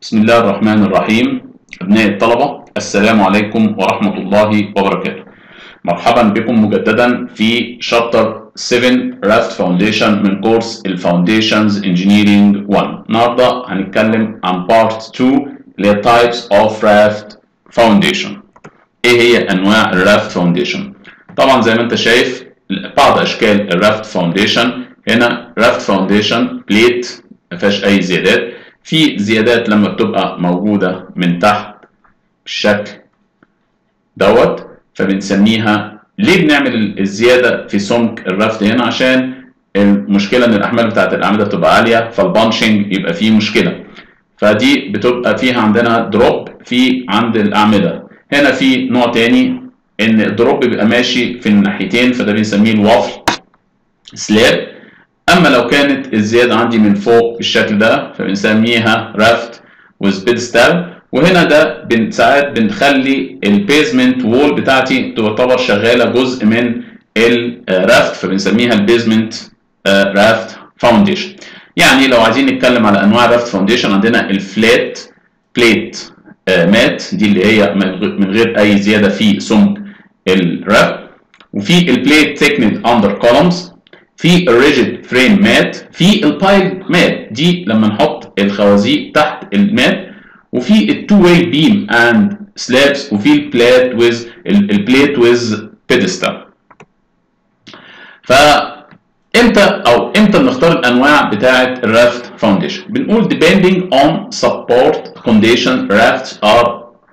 بسم الله الرحمن الرحيم أبناء الطلبة السلام عليكم ورحمة الله وبركاته مرحبا بكم مجددا في شابتر 7 رافت فاونديشن من كورس الفاونديشنز انجينيرينج 1 النهارده هنتكلم عن بارت 2 اللي هي تايبس اوف رافت فاونديشن ايه هي انواع الرافت فاونديشن طبعا زي ما انت شايف بعض اشكال الرافت فاونديشن هنا رافت فاونديشن بليت ما فيهاش اي زيادات في زيادات لما بتبقى موجوده من تحت بالشكل دوت فبنسميها ليه بنعمل الزياده في سمك الرفت هنا عشان المشكله ان الاحمال بتاعت الاعمده بتبقى عاليه فالبانشنج يبقى فيه مشكله فدي بتبقى فيها عندنا دروب في عند الاعمده هنا في نوع تاني ان الدروب بيبقى ماشي في الناحيتين فده بنسميه الوافل سلاب اما لو كانت الزياده عندي من فوق بالشكل ده فبنسميها رافت ويز بيدستال وهنا ده بن ساعات بنخلي البيزمنت وول بتاعتي تعتبر شغاله جزء من الرافت فبنسميها البيزمنت رافت فاونديشن يعني لو عايزين نتكلم على انواع رافت فاونديشن عندنا الفلات بليت مات دي اللي هي من غير اي زياده في سمك الرافت وفي البليت ثيكند اندر كولمز في الريجيد فريم مات في البايل مات دي لما نحط الخوازيق تحت المات وفي التو واي بيم اند سلابس وفي البلات ويز البليت ويز بيدستال ف امتى او امتى بنختار الانواع بتاعه الرافت فاونديشن بنقول depending on support condition rafts are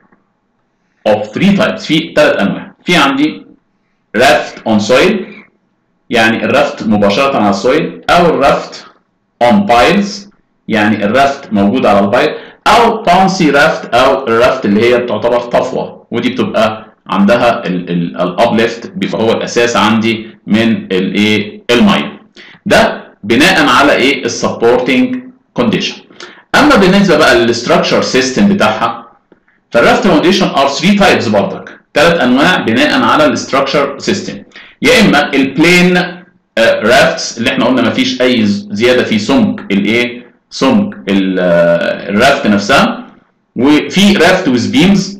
of three types في ثلاث انواع في عندي raft on soil يعني الرفت مباشرة على السويل أو الرفت on piles يعني الرفت موجود على البايل أو bouncy رفت أو الرفت اللي هي تعتبر طفوة ودي بتبقى عندها الابليفت بيبقى هو الأساس عندي من الايه المية ده بناء على ايه السبورتنج كونديشن اما بالنسبه بقى للستراكشر سيستم بتاعها فالرافت فاونديشن ار 3 تايبس برضك ثلاث انواع بناء على الستراكشر سيستم يا اما البلين رافتس اللي احنا قلنا ما فيش اي زياده في سمك الايه سمك الرافت نفسها وفي رافت ويز بيمز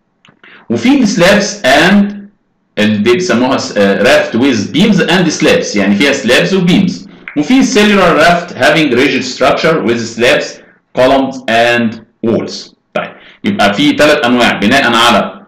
وفي السلابس اند اللي بيسموها رافت ويز بيمز اند سلابس يعني فيها سلابس وبيمز وفي cellular raft having rigid structure with slabs columns and walls طيب يبقى في ثلاث انواع بناء على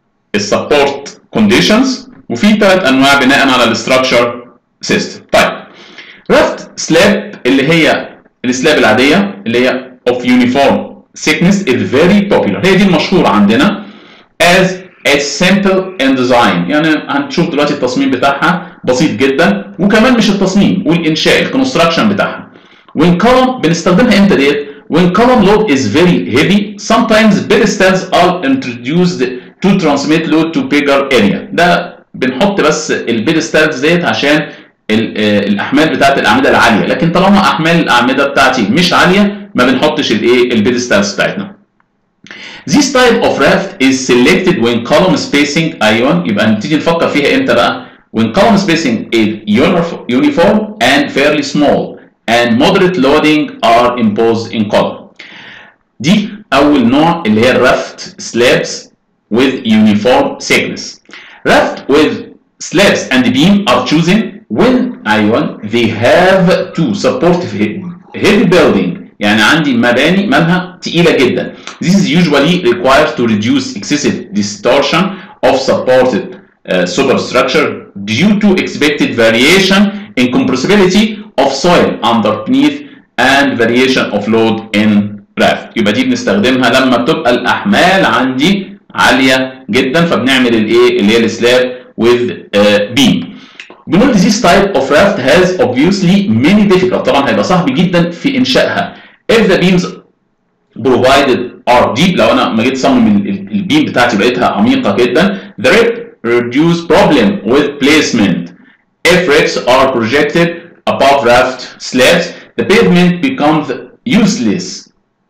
السبورت كونديشنز وفي ثلاث انواع بناء على الاستراكشر سيستم طيب رافت سلاب اللي هي السلاب العاديه اللي هي of uniform thickness is very popular هي دي المشهوره عندنا as a simple in design يعني هنشوف دلوقتي التصميم بتاعها بسيط جدا وكمان مش التصميم والانشاء الكونستراكشن بتاعها when column بنستخدمها امتى ديت when column load is very heavy sometimes pedestals are introduced to transmit load to bigger area ده بنحط بس البيدستالز ديت عشان الاحمال بتاعت الاعمده العاليه لكن طالما احمال الاعمده بتاعتي مش عاليه ما بنحطش الايه البيدستالز بتاعتنا This type of raft is selected when column spacing ايوه يبقى نبتدي نفكر فيها امتى بقى when column spacing is uniform and fairly small and moderate loading are imposed in column دي اول نوع اللي هي الرافت slabs with uniform thickness raft with slabs and beam are chosen when أيوة they have to support heavy building يعني عندي مباني مالها تقيلة جدا this is usually required to reduce excessive distortion of supported uh, superstructure due to expected variation in compressibility of soil underneath and variation of load in raft يبقى دي بنستخدمها لما بتبقى الأحمال عندي عاليه جدا فبنعمل الايه اللي هي السلاب with uh, beam بنقول this type of raft has obviously many difficulties طبعا هيبقى صعب جدا في انشائها if the beams provided are deep لو انا ما جيت اصمم البيم بتاعتي لقيتها عميقه جدا the rip reduce problem with placement if ribs are projected above raft slabs the pavement becomes useless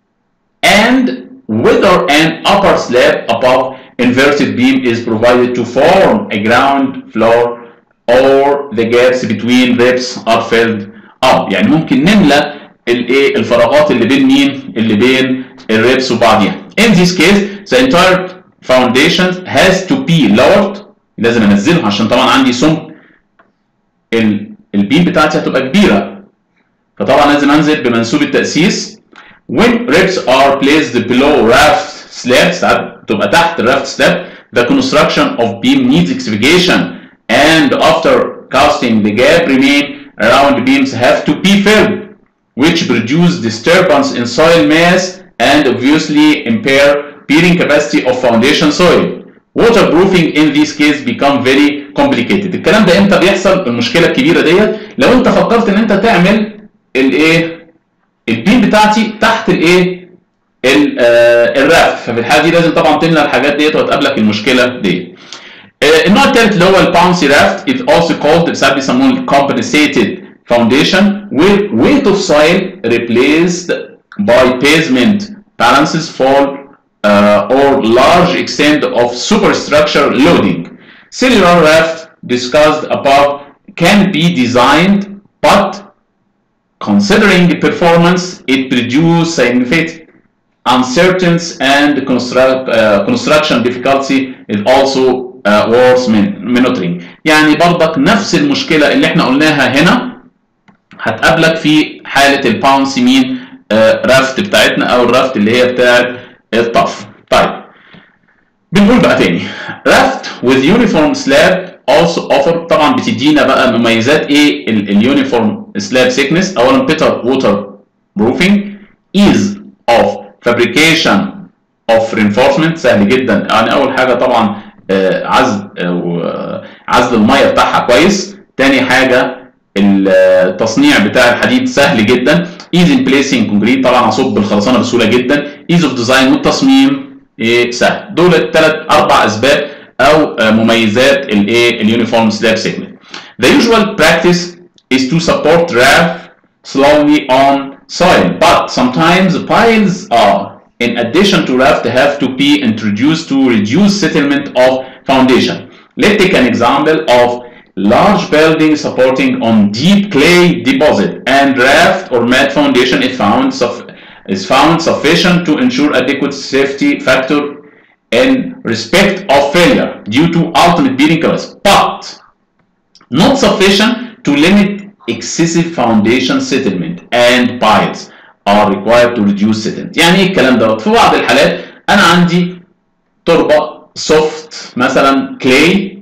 and whether an upper slab above inverted beam is provided to form a ground floor or the gaps between ribs are filled up يعني ممكن نملى الايه الفراغات اللي بين مين اللي بين الريبس وبعضيها in this case the entire foundation has to be lowered لازم انزله عشان طبعا عندي سمك البيم بتاعتي هتبقى كبيره فطبعا لازم انزل بمنسوب التاسيس when ribs are placed below raft slab ساعات تبقى تحت الرافت slab the construction of beam needs excavation and after casting the gap remain around beams have to be filled which produce disturbance in soil mass and obviously impair bearing capacity of foundation soil waterproofing in this case become very complicated الكلام ده امتى بيحصل المشكله الكبيره ديت لو انت فكرت ان انت تعمل الايه البيم بتاعتي تحت الايه الرافت ففي الحاله دي لازم طبعا تملى الحاجات ديت وهتقابلك المشكله ديت النوع الثالث اللي هو الباونسي رافت is also called ساعات بيسموه compensated foundation where weight of soil replaced by basement balances fall uh, or large extent of superstructure loading. Cellular raft discussed above can be designed, but considering the performance, it produces significant uncertainty and construct, uh, construction difficulty is also uh, worth monitoring. يعني برضك نفس المشكلة اللي احنا قلناها هنا هتقابلك في حالة الباونسي مين رافت بتاعتنا او الرافت اللي هي بتاعت الطف طيب بنقول بقى تاني رافت with uniform slab also offer طبعا بتدينا بقى مميزات ايه اليونيفورم سلاب thickness اولا better water proofing ease of fabrication of reinforcement سهل جدا يعني اول حاجه طبعا عزل عزل الميه بتاعها كويس تاني حاجه التصنيع بتاع الحديد سهل جدا easy in placing concrete طبعا اصب الخرسانه بسهوله جدا ease of design والتصميم ايه سهل دول الثلاث اربع اسباب او مميزات الايه اليونيفورم سلاب سيجمنت the usual practice is to support raft slowly on soil but sometimes piles are in addition to raft have to be introduced to reduce settlement of foundation let's take an example of large building supporting on deep clay deposit and raft or mat foundation is found is found sufficient to ensure adequate safety factor in respect of failure due to ultimate bearing capacity but not sufficient to limit excessive foundation settlement and piles are required to reduce settlement يعني ايه الكلام دوت في بعض الحالات انا عندي تربه سوفت مثلا كلاي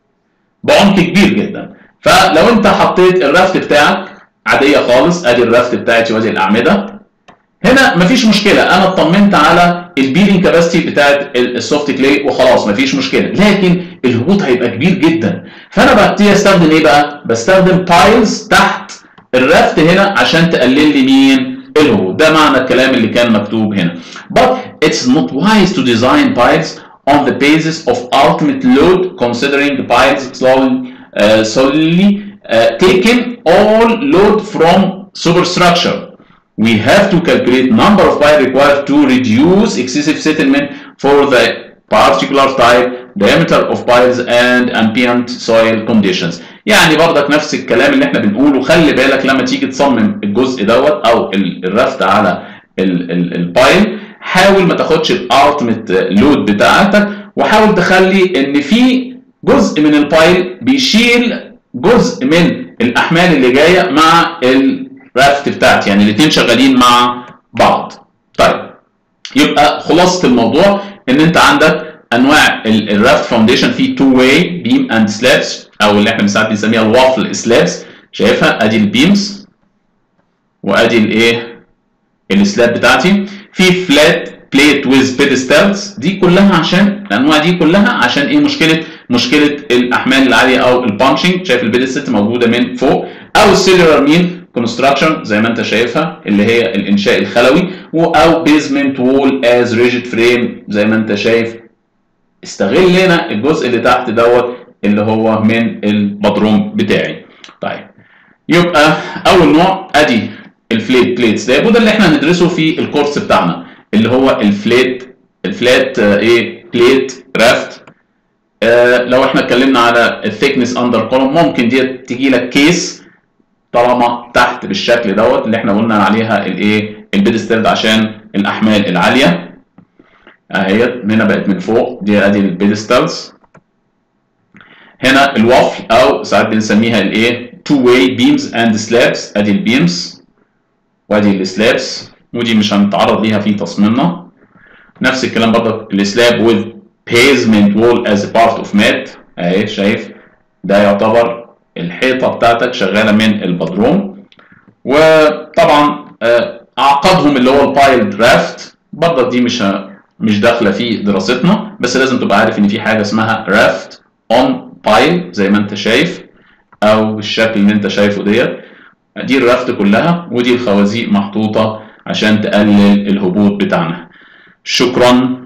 بعمق كبير جدا فلو انت حطيت الرفت بتاعك عاديه خالص ادي الرفت بتاعتي وادي الاعمده هنا مفيش مشكله انا اطمنت على البيلينج كاباسيتي بتاعت السوفت كلاي وخلاص مفيش مشكله لكن الهبوط هيبقى كبير جدا فانا ببتدي استخدم ايه بقى بستخدم بايلز تحت الرفت هنا عشان تقلل لي مين الهبوط ده معنى الكلام اللي كان مكتوب هنا but it's not wise to design piles on the basis of ultimate load considering the piles slowly, uh, solely uh, taken all load from superstructure. We have to calculate number of piles required to reduce excessive settlement for the particular type, diameter of piles and ambient soil conditions. يعني برضك نفس الكلام اللي احنا بنقوله خلي بالك لما تيجي تصمم الجزء دوت او الرفت على البايل حاول ما تاخدش الالتيميت لود بتاعتك وحاول تخلي ان في جزء من البايل بيشيل جزء من الاحمال اللي جايه مع الرافت بتاعتي يعني الاثنين شغالين مع بعض طيب يبقى خلاصه الموضوع ان انت عندك انواع الرافت فاونديشن في تو واي بيم اند سلابس او اللي احنا ساعات بنسميها الوافل سلابس شايفها ادي البيمز وادي الايه السلاب بتاعتي في فلات بليت ويز بيدستالز دي كلها عشان الانواع دي كلها عشان ايه مشكله مشكله الاحمال العاليه او البانشنج شايف البيدست موجوده من فوق او السيلولار مين كونستراكشن زي ما انت شايفها اللي هي الانشاء الخلوي او بيزمنت وول از ريجيد فريم زي ما انت شايف استغل هنا الجزء اللي تحت دوت اللي هو من البدروم بتاعي طيب يبقى اول نوع ادي الفليت بليتس ده وده اللي احنا هندرسه في الكورس بتاعنا اللي هو الفليت الفلات آه ايه بليت رافت آه لو احنا اتكلمنا على الثيكنس اندر كولوم ممكن دي تيجي لك كيس طالما تحت بالشكل دوت اللي احنا قلنا عليها الايه البيدستال عشان الاحمال العاليه اهيت هنا بقت من فوق دي ادي البيدستالز هنا الوفل او ساعات بنسميها الايه تو واي بيمز اند سلابس ادي البيمز وادي السلابس ودي مش هنتعرض ليها في تصميمنا نفس الكلام برضك السلاب with pavement wall as a part of mat اهي شايف ده يعتبر الحيطه بتاعتك شغاله من البدروم وطبعا اعقدهم اللي هو البايل درافت برضك دي مش مش داخله في دراستنا بس لازم تبقى عارف ان في حاجه اسمها رافت اون بايل زي ما انت شايف او بالشكل اللي انت شايفه ديت دي الرافت كلها ودي الخوازيق محطوطه عشان تقلل الهبوط بتاعنا شكرا